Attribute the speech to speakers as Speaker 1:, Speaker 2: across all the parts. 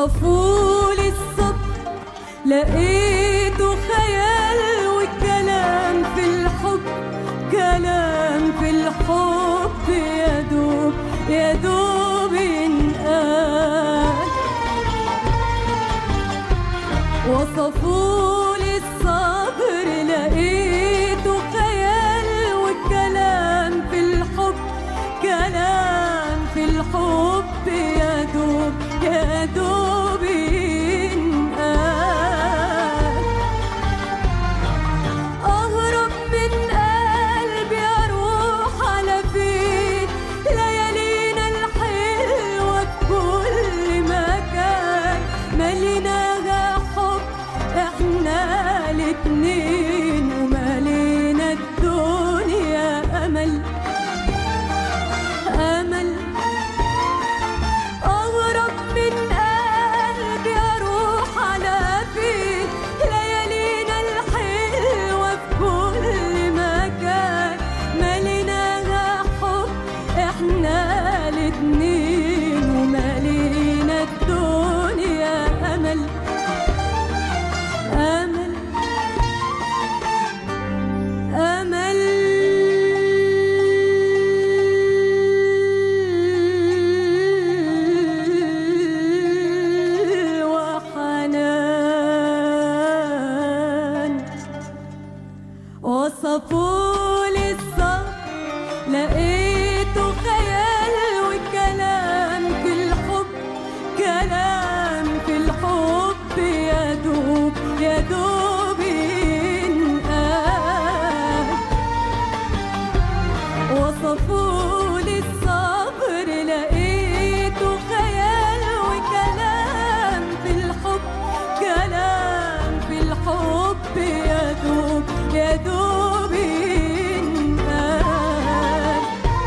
Speaker 1: وصفولي الصبر لقيته خيال والكلام في الحب كلام في الحب يا دوب يا دوب ينقال وصفولي الصبر لقيته خيال والكلام في الحب كلام في الحب يا دوب يا دوب ينقال أهرب من قلبي أروح على فين ليالينا الحلوة في كل مكان مليناها حب احنا الاتنين ومالينا الدنيا أمل أمل أهرب من قلبي أروح على فين ليالينا الحلوة في كل مكان ماليناها حب احنا الاتنين ومالينا الدنيا أمل أمل أمل وحنان وصفولي الصبر لقيته خيال وكلام في الحب كلام في الحب يا دوب يا دوب ينقال وصفولي الصبر لقيته خيال وكلام في الحب كلام في الحب يا دوب يا دوب ينقال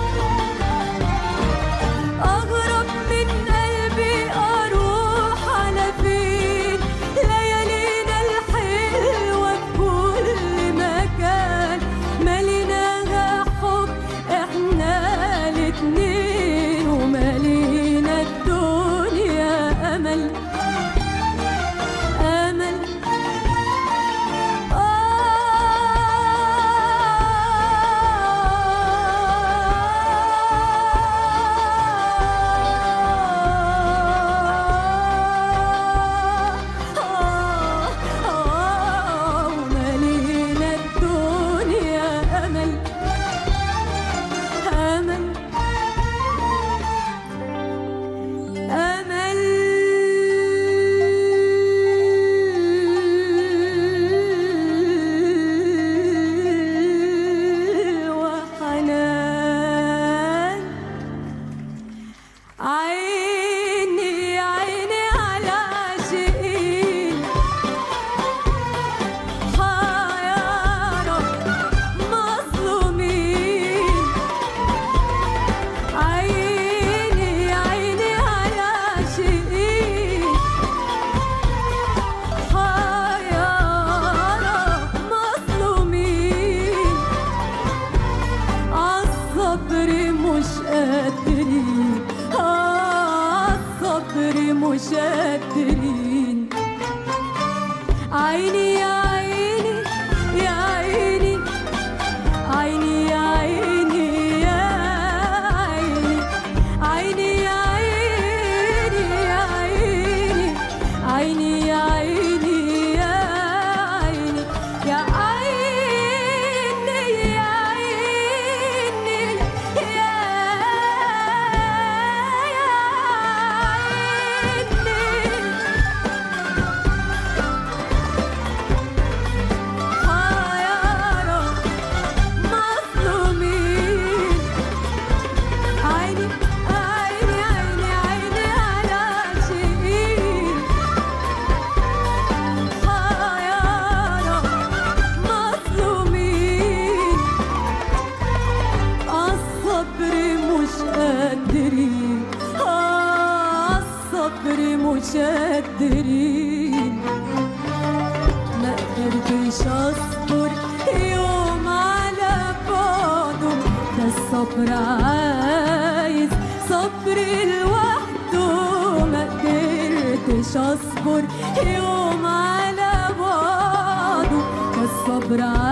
Speaker 1: أغرب من قلبي أروح على فين ليالينا الحلوة في كل مكان ماليناها حب احنا الاتنين ومالينا الدنيا أمل أمل ومالينا الدنيا أمل أمل أمل وحنان عيني عيني على عاشقين حيارى مظلومين عيني عيني على عاشقين حيارى مظلومين عالصبر مش قادرين عالصبر مش قادرين عيني يا عيني يا عيني عيني يا عيني يا عيني عيني يا عيني يا عيني عيني يا عيني يا عيني يا عيني يا عيني يا حيارى مظلومين عيني عيني عيني عيني على عاشقين حيارى مظلومين عالصبر مش قادرين عالصبر مش قادرين ما قدرتش اصبر يوم على بعده ده الصبر عايز صبر لوحده ما قدرتش قدرتش اصبر يوم على بعضه كالصبر